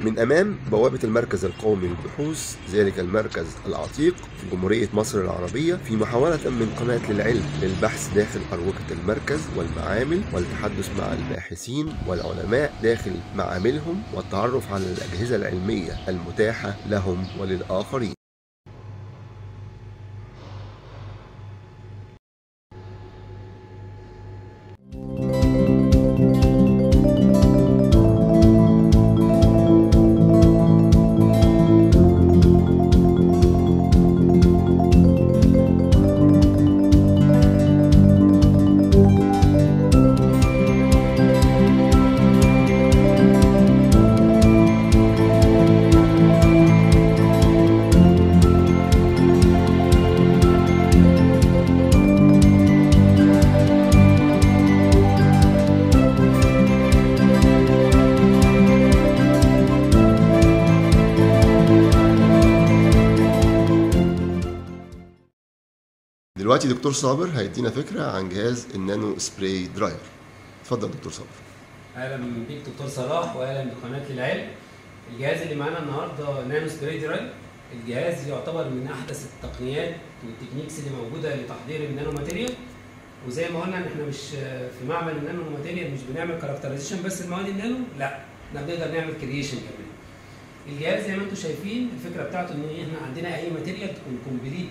من أمام بوابة المركز القومي للبحوث ذلك المركز العتيق في جمهورية مصر العربية في محاولة من قناة للعلم للبحث داخل أروقة المركز والمعامل والتحدث مع الباحثين والعلماء داخل معاملهم والتعرف على الأجهزة العلمية المتاحة لهم وللآخرين دلوقتي دكتور صابر هيدينا فكرة عن جهاز النانو سبراي دراير اتفضل دكتور صابر اهلا بيك دكتور صلاح واهلا بقناه العلم الجهاز اللي معانا النهارده نانو سبراي دراي الجهاز يعتبر من احدث التقنيات والتكنيكس اللي موجوده لتحضير النانو ماتيريال وزي ما قلنا ان احنا مش في معمل النانو ماتيريال مش بنعمل كاركترايزيشن بس المواد النانو لا احنا بنقدر نعمل كرييشن كمان الجهاز زي ما انتم شايفين الفكره بتاعته ان احنا عندنا اي ماتيريال تكون كومبليت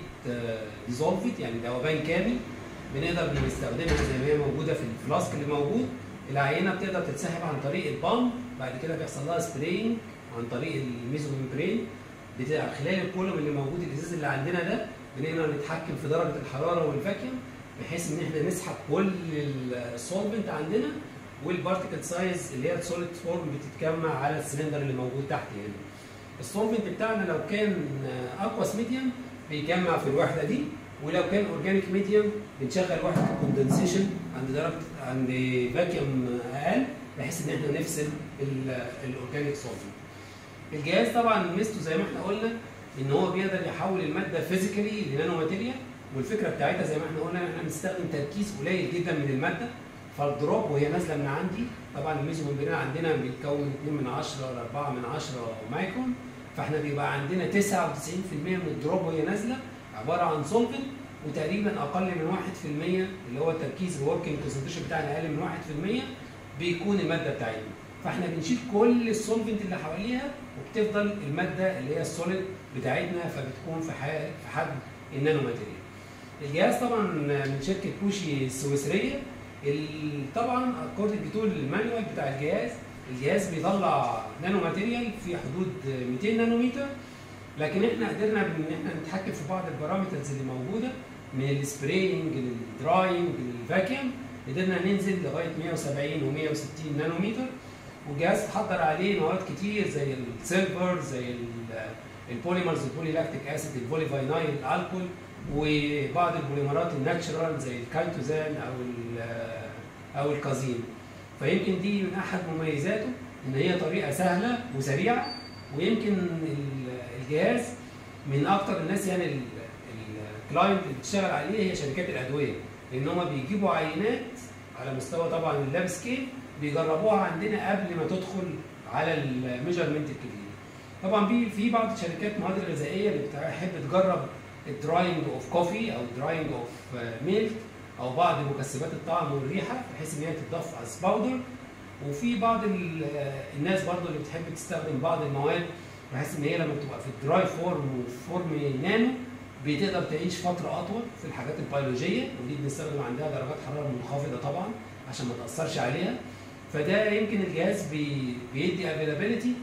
ديزولفد يعني ذوبان كامل بنقدر نستخدمها زي ما هي موجوده في الفلاسك اللي موجود العينه بتقدر تتسحب عن طريق البامب بعد كده بيحصل لها سبرينج عن طريق الميزو ممبرين خلال الكولوم اللي موجود الازاز اللي عندنا ده بنقدر نتحكم في درجه الحراره والفاكيوم بحيث ان احنا نسحب كل السولفنت عندنا والبارتيكل سايز اللي هي السوليد فورم بتتجمع على السلندر اللي موجود تحت هنا. السولفنت بتاعنا لو كان اقوس ميديوم بيجمع في الوحده دي ولو كان اورجانيك ميديوم بنشغل وحده الكوندنسيشن عند درجه عند فاكيوم اقل بحيث ان احنا نفصل الاورجانيك سولفنت. الجهاز طبعا ميزته زي ما احنا قلنا ان هو بيقدر يحول الماده فيزيكالي لنانو ماتيريال والفكره بتاعتها زي ما احنا قلنا ان احنا بنستخدم تركيز قليل جدا من الماده فالدروب وهي نازله من عندي طبعا الميزو ممبرين عندنا بيتكون 2 من 10 ل 4 من 10 مايكرون فاحنا بيبقى عندنا 99% من الدروب وهي نازله عباره عن سولفنت وتقريبا اقل من 1% اللي هو التركيز الوركينج كونسنتريشن بتاعنا اقل من 1% بيكون الماده بتاعتنا فاحنا بنشيل كل السولفنت اللي حواليها وبتفضل الماده اللي هي السوليد بتاعتنا فبتكون في في حجم النانو ماتيريال. الجهاز طبعا من شركه بوشي السويسريه طبعا اكوردنج تو المانيوال بتاع الجهاز الجهاز بيطلع نانو ماتيريال في حدود 200 نانومتر لكن احنا قدرنا ان احنا نتحكم في بعض البارامترز اللي موجوده من السبرينج للدراينج للفاكيوم قدرنا ننزل لغايه 170 و160 نانومتر والجهاز اتحضر عليه مواد كتير زي السيلفر زي البوليمرز البولي لاكتيك اسيد البولي فاينايل الكحول وبعض البوليمرات الناتشرال زي الكايتوزان او او الكازين فيمكن دي من احد مميزاته ان هي طريقه سهله وسريعه ويمكن الجهاز من اكتر الناس يعني الكلاينت اللي بتشتغل عليه هي شركات الادويه لان هم بيجيبوا عينات على مستوى طبعا اللاب سكيل بيجربوها عندنا قبل ما تدخل على الميجرمنت الكبير طبعا في بعض شركات مواد الغذائيه اللي بتحب تجرب الدراينج اوف كوفي او دراينج اوف ميلك او بعض مكسبات الطعم والريحه بحيث ان هي تضاف از باودر وفي بعض الناس برضو اللي بتحب تستخدم بعض المواد بحيث ان هي لما بتبقى في الدراي فورم وفورم نانو بتقدر تعيش فتره اطول في الحاجات البيولوجيه ودي بنستخدم عندها درجات حراره منخفضه طبعا عشان ما تاثرش عليها فده يمكن الجهاز بي بيدي افيلابيلتي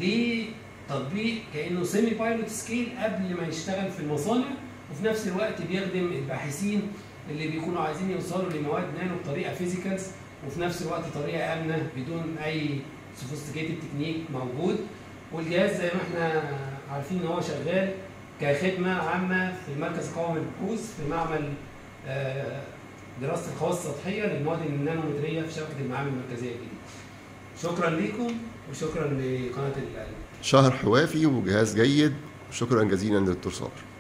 لتطبيق كانه سيمي بايلوت سكيل قبل ما يشتغل في المصانع وفي نفس الوقت بيخدم الباحثين اللي بيكونوا عايزين يوصلوا لمواد نانو بطريقه فيزيكالز وفي نفس الوقت طريقه امنه بدون اي سوفيستيكيتد تكنيك موجود والجهاز زي ما احنا عارفين ان هو شغال كخدمه عامه في المركز القومي للبحوث في معمل دراسه الخواص السطحيه للمواد النانومتريه في شبكه المعامل المركزيه الجديده. شكرا لكم وشكرا لقناه العلم. شهر حوافي وجهاز جيد وشكرا جزيلا للدكتور صابر